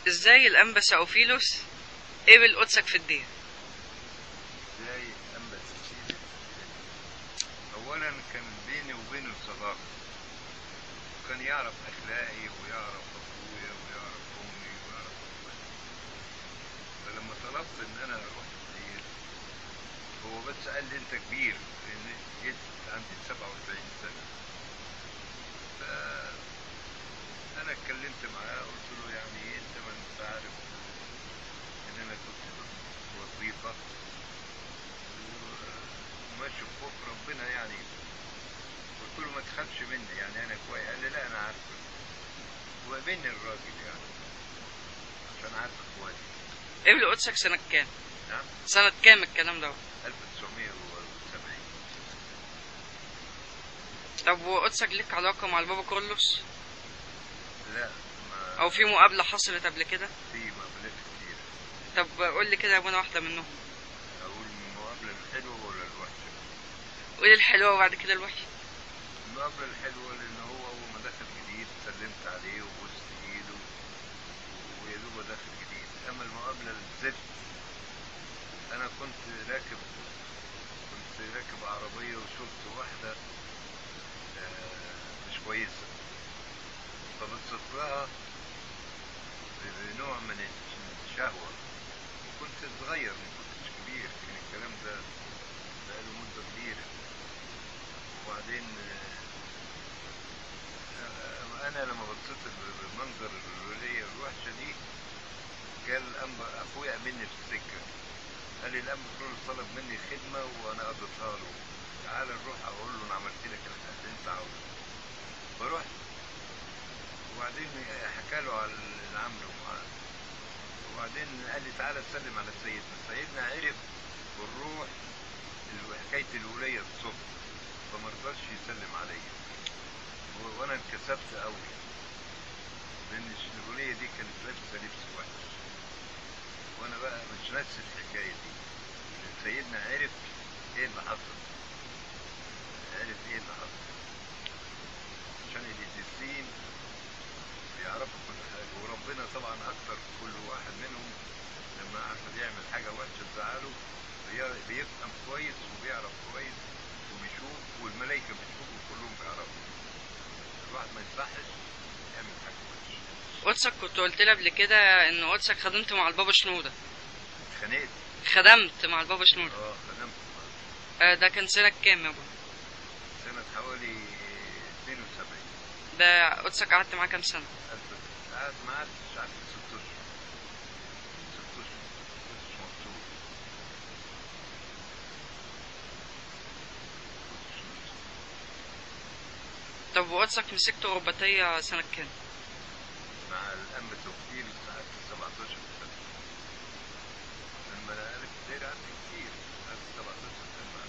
ازاي الانبا ساوفيلوس قبل قدسك في الدين ازاي انبا سيدي اولا كان بيني وبينه صداقه وكان يعرف اخلاقي ويعرف ابويا ويعرف امي ويعرف اخواتي فلما طلبت ان انا اروح الدين هو بس قال لي انت كبير لان جيت عندي 47 سنه ف انا اتكلمت معاه قلت له يعني انت ما انت عارف ان انا كنت وظيفه وماشي في خوف ربنا يعني قلت له ما تخافش مني يعني انا كويس قال لي لا انا عارفك وقابلني الراجل يعني عشان عارف اخواتي قبل قدسك سنة كام نعم سنة كام الكلام ده 1970 طب وقدسك ليك علاقة مع البابا كارلوس لا ما او في مقابلة حصلت قبل كده في مقابلات كتير طب قول لي كده يا ابونا واحدة منهم اقول المقابله الحلوه ولا الوحشه قول الحلوة وبعد كده الوحشة المقابله الحلوه لان هو اول ما دخل جديد سلمت عليه وبوست ايده ويا دوب داخل جديد اما المقابله الزفت انا كنت راكب كنت راكب عربيه وشفت واحده آه، مش كويسه فبصيت لها بنوع من الشهوه كنت صغير ما كنتش كبير كان الكلام ده بقاله مده كبيره وبعدين آه، انا لما بصيت بالمنظر الوليه الوحشه دي قال أنبا اخويا قابلني في السكه قال لي الانبا كرول طلب مني خدمه وانا قضيتها له تعال نروح اقول له انا عملت لك اللي انت عاوزه فرحت وبعدين حكى له على اللي عامله معاه وبعدين قال لي تعالى تسلم على سيدنا سيدنا عرف بالروح ال- حكايه الوليه الصبح فما رضاش يسلم عليا و- وانا انكسفت قوي لان الوليه دي كانت لابسه لبس وحش وانا بقى مش ناسي الحكايه دي سيدنا عرف ايه اللي حصل عرف ايه اللي حصل عشان القديسين بيعرفوا كل حاجه وربنا طبعا اكتر كل واحد منهم لما عشان يعمل حاجه وحشه تزعله بي- بيفهم كويس وبيعرف كويس وبيشوف والملائكه بتشوفه كلهم بيعرفوا الواحد ما يصحش يعمل حاجه وحشه قدسك كنت قلت لي قبل كده ان قدسك خدمت مع البابا شنودة اتخانقت خدمت مع البابا شنودة اه خدمت آه، ده كان سنة كام يا ابونا سنه حوالي 72 ده قدسك قعدت معاه كام سنة ألف- قعد ما قعدتش قعدت ست اشهر ست اشهر كنتش مبسوط كنتش مبسوط. طب وقدسك مسكت رباطية سنة كام مع الأنبا توفيق قعدت 17 سنة لما أنا عرفت داير عني كتير قعدت 17 سنة